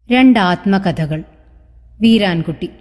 രണ്ട് ആത്മകഥകൾ വീരാൻകുട്ടി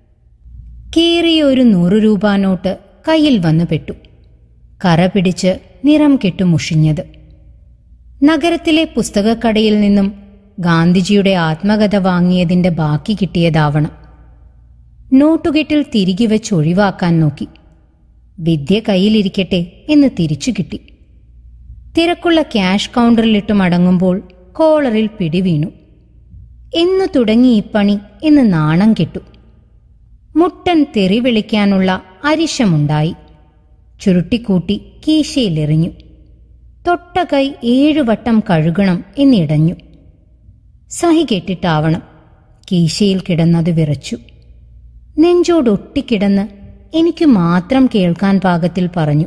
കീറിയ ഒരു നൂറു രൂപ നോട്ട് കയ്യിൽ വന്നു പെട്ടു കറ പിടിച്ച് നിറം കെട്ടു മുഷിഞ്ഞത് നഗരത്തിലെ പുസ്തകക്കടയിൽ നിന്നും ഗാന്ധിജിയുടെ ആത്മകഥ വാങ്ങിയതിന്റെ ബാക്കി കിട്ടിയതാവണം നോട്ടുകെട്ടിൽ തിരികെ വെച്ച് ഒഴിവാക്കാൻ നോക്കി വിദ്യ കയ്യിലിരിക്കട്ടെ എന്ന് തിരിച്ചു കിട്ടി തിരക്കുള്ള ക്യാഷ് കൗണ്ടറിലിട്ട് മടങ്ങുമ്പോൾ കോളറിൽ പിടിവീണു എന്നു തുടങ്ങി ഈ പണി എന്ന് നാണം കെട്ടു മുട്ടൻ തെറി വിളിക്കാനുള്ള അരിശമുണ്ടായി ചുരുട്ടിക്കൂട്ടി കീശയിലെറിഞ്ഞു തൊട്ട കൈ ഏഴുവട്ടം കഴുകണം എന്നിടഞ്ഞു സഹി കെട്ടിട്ടാവണം കീശയിൽ കിടന്നത് വിറച്ചു നെഞ്ചോടൊട്ടിക്കിടന്ന് എനിക്ക് മാത്രം കേൾക്കാൻ പാകത്തിൽ പറഞ്ഞു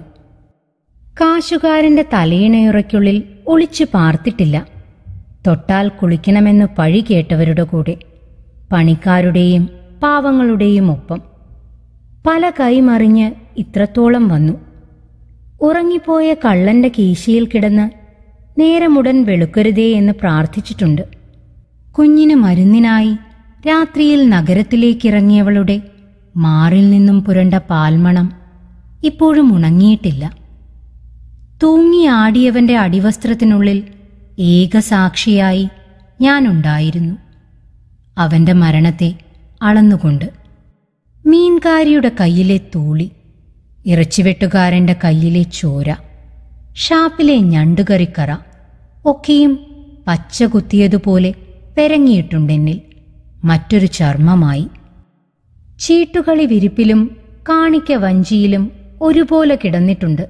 കാശുകാരന്റെ തലയിണയുറയ്ക്കുള്ളിൽ ഒളിച്ചു പാർത്തിട്ടില്ല തൊട്ടാൽ കുളിക്കണമെന്ന് പഴി കേട്ടവരുടെ കൂടെ പണിക്കാരുടെയും പാവങ്ങളുടെയും ഒപ്പം പല കൈമറിഞ്ഞ് ഇത്രത്തോളം വന്നു ഉറങ്ങിപ്പോയ കള്ളന്റെ കീശയിൽ കിടന്ന് നേരമുടൻ വെളുക്കരുതേ എന്ന് പ്രാർത്ഥിച്ചിട്ടുണ്ട് കുഞ്ഞിന് മരുന്നിനായി രാത്രിയിൽ നഗരത്തിലേക്കിറങ്ങിയവളുടെ മാറിൽ നിന്നും പുരണ്ട പാൽമണം ഇപ്പോഴും ഉണങ്ങിയിട്ടില്ല തൂങ്ങിയാടിയവന്റെ അടിവസ്ത്രത്തിനുള്ളിൽ ഏകസാക്ഷിയായി ഞാനുണ്ടായിരുന്നു അവന്റെ മരണത്തെ അളന്നുകൊണ്ട് മീൻകാരിയുടെ കയ്യിലെ തൂളി ഇറച്ചിവെട്ടുകാരന്റെ കയ്യിലെ ചോര ഷാപ്പിലെ ഞണ്ടുകറിക്കറ ഒക്കെയും പച്ച കുത്തിയതുപോലെ പെരങ്ങിയിട്ടുണ്ടെന്നിൽ മറ്റൊരു ചർമ്മമായി ചീട്ടുകളി വിരിപ്പിലും കാണിക്ക വഞ്ചിയിലും ഒരുപോലെ കിടന്നിട്ടുണ്ട്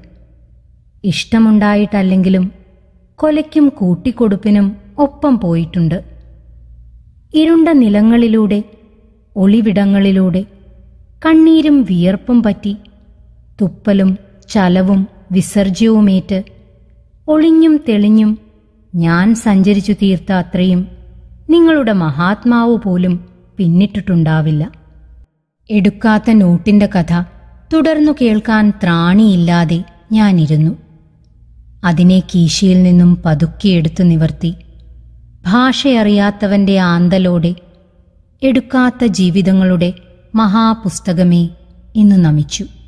ഇഷ്ടമുണ്ടായിട്ടല്ലെങ്കിലും കൊലയ്ക്കും കൂട്ടിക്കൊടുപ്പിനും ഒപ്പം പോയിട്ടുണ്ട് ഇരുണ്ട നിലങ്ങളിലൂടെ ഒളിവിടങ്ങളിലൂടെ കണ്ണീരും വിയർപ്പും പറ്റി തുപ്പലും ചലവും വിസർജ്യവുമേറ്റ് ഒളിഞ്ഞും തെളിഞ്ഞും ഞാൻ സഞ്ചരിച്ചു തീർത്ത അത്രയും നിങ്ങളുടെ മഹാത്മാവ് പോലും പിന്നിട്ടിട്ടുണ്ടാവില്ല എടുക്കാത്ത നോട്ടിന്റെ കഥ തുടർന്നു കേൾക്കാൻ ത്രാണിയില്ലാതെ ഞാനിരുന്നു അതിനെ കീശയിൽ നിന്നും പതുക്കിയെടുത്തു നിവർത്തി ഭാഷയറിയാത്തവന്റെ ആന്തലോടെ എടുക്കാത്ത ജീവിതങ്ങളുടെ മഹാപുസ്തകമേ ഇന്നു നമിച്ചു